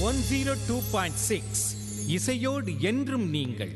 One zero two point six இசையோடு என்றும் நீங்கள்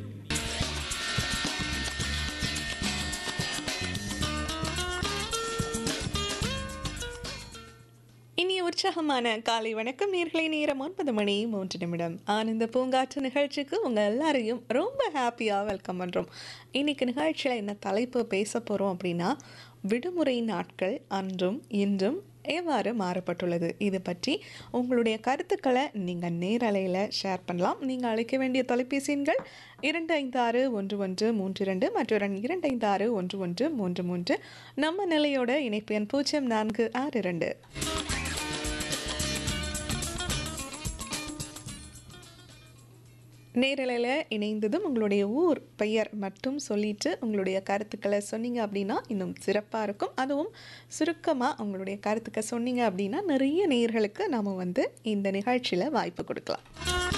இனிய உற்சாகமான காலை வணக்கம் நேர்களை நேரம் ஒன்பது மணி மூன்று நிமிடம் ஆனந்த பூங்காற்று நிகழ்ச்சிக்கு உங்கள் எல்லாரையும் ரொம்ப ஹாப்பியாக வெல்கம் பண்ணுறோம் இன்னைக்கு நிகழ்ச்சியில் என்ன தலைப்பு பேச போகிறோம் அப்படின்னா விடுமுறை நாட்கள் அன்றும் இன்றும் எவ்வாறு மாறப்பட்டுள்ளது இது பற்றி உங்களுடைய கருத்துக்களை நீங்கள் நேரலையில் ஷேர் பண்ணலாம் நீங்கள் அழைக்க வேண்டிய தொலைபேசி எண்கள் இரண்டு ஐந்து ஆறு ஒன்று ஒன்று மூன்று இரண்டு மற்றொரு எண் இரண்டு ஐந்து ஆறு ஒன்று ஒன்று மூன்று மூன்று நம்ம நிலையோட இணைப்பு எண் பூஜ்ஜியம் நான்கு ஆறு இரண்டு நேரலையில் இணைந்ததும் உங்களுடைய ஊர் பெயர் மட்டும் சொல்லிட்டு உங்களுடைய கருத்துக்களை சொன்னீங்க அப்படின்னா இன்னும் சிறப்பாக இருக்கும் அதுவும் சுருக்கமாக உங்களுடைய கருத்துக்களை சொன்னீங்க அப்படின்னா நிறைய நேர்களுக்கு நாம் வந்து இந்த நிகழ்ச்சியில் வாய்ப்பு கொடுக்கலாம்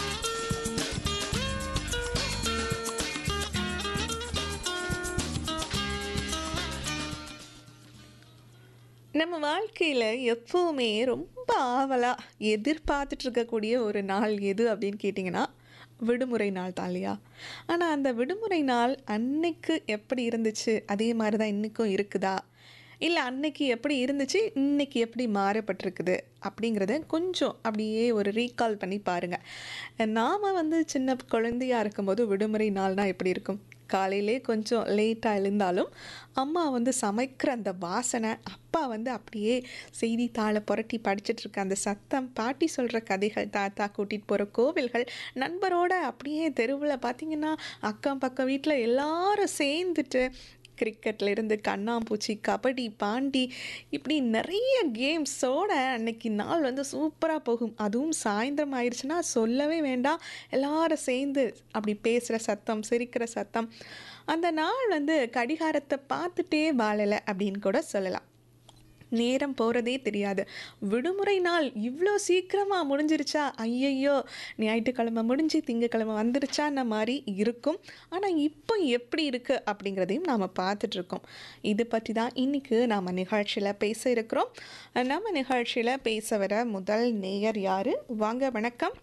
நம்ம வாழ்க்கையில் எப்போவுமே ரொம்ப ஆவலாக எதிர்பார்த்துட்டு இருக்கக்கூடிய ஒரு நாள் எது அப்படின்னு கேட்டிங்கன்னா விடுமுறை நாள் தான் இல்லையா ஆனால் அந்த விடுமுறை நாள் அன்னைக்கு எப்படி இருந்துச்சு அதே மாதிரி தான் இன்றைக்கும் இருக்குதா இல்லை அன்னைக்கு எப்படி இருந்துச்சு இன்னைக்கு எப்படி மாறப்பட்டிருக்குது அப்படிங்கிறத கொஞ்சம் அப்படியே ஒரு ரீகால் பண்ணி பாருங்கள் நாம் வந்து சின்ன குழந்தையாக இருக்கும்போது விடுமுறை நாள்னால் எப்படி இருக்கும் காலையிலே கொஞ்சம் லேட்டாக எழுந்தாலும் அம்மா வந்து சமைக்கிற அந்த வாசனை அப்பா வந்து அப்படியே செய்தித்தாளை புரட்டி படிச்சுட்டு இருக்க அந்த சத்தம் பாட்டி சொல்கிற கதைகள் தாத்தா கூட்டிகிட்டு போகிற கோவில்கள் நண்பரோட அப்படியே தெருவில் பார்த்தீங்கன்னா அக்கம் பக்கம் வீட்டில் எல்லாரும் சேர்ந்துட்டு கிரிக்கெட்ல இருந்து கண்ணாம்பூச்சி கபடி பாண்டி இப்படி நிறைய கேம்ஸோட அன்னைக்கு நாள் வந்து சூப்பராக போகும் அதுவும் சாயந்தரம் ஆயிடுச்சுன்னா சொல்லவே வேண்டாம் எல்லாரும் சேர்ந்து அப்படி பேசுகிற சத்தம் சிரிக்கிற சத்தம் அந்த நாள் வந்து கடிகாரத்தை பார்த்துட்டே வாழலை அப்படின்னு கூட சொல்லலாம் நேரம் போகிறதே தெரியாது விடுமுறை நாள் இவ்வளோ சீக்கிரமாக முடிஞ்சிருச்சா ஐயையோ ஞாயிற்றுக்கிழமை முடிஞ்சு திங்கக்கிழமை வந்துருச்சான்ன மாதிரி இருக்கும் ஆனால் இப்போ எப்படி இருக்குது அப்படிங்கிறதையும் நாம் பார்த்துட்ருக்கோம் இது பற்றி தான் இன்றைக்கி நாம் நிகழ்ச்சியில் பேச இருக்கிறோம் நம்ம நிகழ்ச்சியில் பேச வர முதல் நேயர் யார் வாங்க வணக்கம்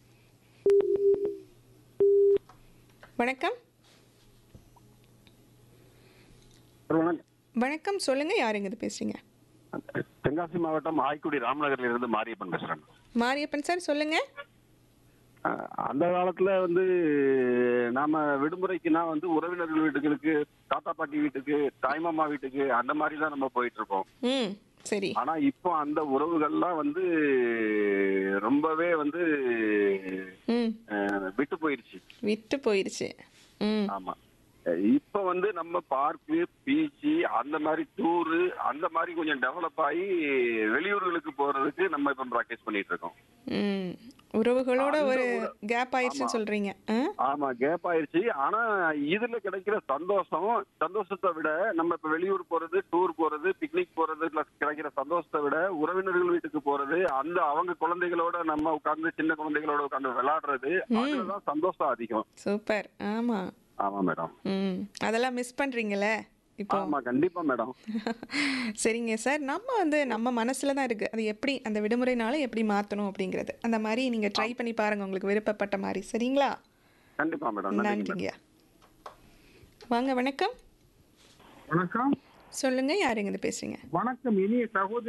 வணக்கம் வணக்கம். வணக்கம் சொல்லுங்கள் யாருங்க இது பேசுகிறீங்க தென்காசி மாவட்டம் ஆய்க்குடி ராமநகர்ல இருந்து மாரியப்பன் பேசுறேன் மாரியப்பன் சார் சொல்லுங்கள் அஹ் அந்த காலத்துல வந்து நாம விடுமுறைக்குனா வந்து உறவினர்கள் வீட்டுகளுக்கு தாத்தா பாட்டி வீட்டுக்கு தாய்மாமா வீட்டுக்கு அந்த மாதிரி தான் நம்ம போயிட்டு இருப்போம் ம் சரி ஆனா இப்போ அந்த உறவுகள்லாம் வந்து ரொம்பவே வந்து ம் அஹ், விட்டு போயிருச்சு விட்டு போயிருச்சு ம் ஆமா அஹ் இப்ப வந்து நம்ம பார்க்கு பீச்சு அந்த மாதிரி டூரு அந்த மாதிரி கொஞ்சம் டெவலப் ஆகி வெளியூர்களுக்கு போறதுக்கு நம்ம இப்ப ப்ராக்டிஸ் பண்ணிட்டு இருக்கோம் ம் உறவுகளோட அந்த ஒரு ஒரு- கேப் ஆயிடுச்சுன்னு சொல்றீங்க ஆ? ஆமா கேப் ஆயிருச்சு ஆனா இதுல கிடைக்கிற சந்தோஷம் சந்தோஷத்தை விட நம்ம இப்ப வெளியூர் போறது டூர் போறது பிக்னிக் போறது plus கிடைக்கிற சந்தோஷத்தை விட உறவினர்கள் வீட்டுக்கு போறது அந்த அவங்க குழந்தைகளோட நம்ம உட்கார்ந்து சின்ன குழந்தைகளோட உட்கார்ந்து விளையாடுறது அதுலதான் சந்தோஷம் அதிகம் சூப்பர் ஆமா ஆமா மேடம் ம் அதெல்லாம் மிஸ் பண்றீங்களே இப்போ ஆமா கண்டிப்பா மேடம் சரிங்க சார் நம்ம வந்து நம்ம மனசுல தான் இருக்கு அது எப்படி அந்த விடுமுறை நாளை எப்படி மாத்தணும் அப்படிங்கிறது அந்த மாதிரி நீங்க ட்ரை பண்ணி பாருங்க உங்களுக்கு விருப்பப்பட்ட மாதிரி சரிங்களா கண்டிப்பா மேடம் நன்றி மேடம் நன்றிங்க வாங்க வணக்கம் வணக்கம் சொல்லுங்க யாருங்க இது பேசுறீங்க வணக்கம் இனிய சகோதரி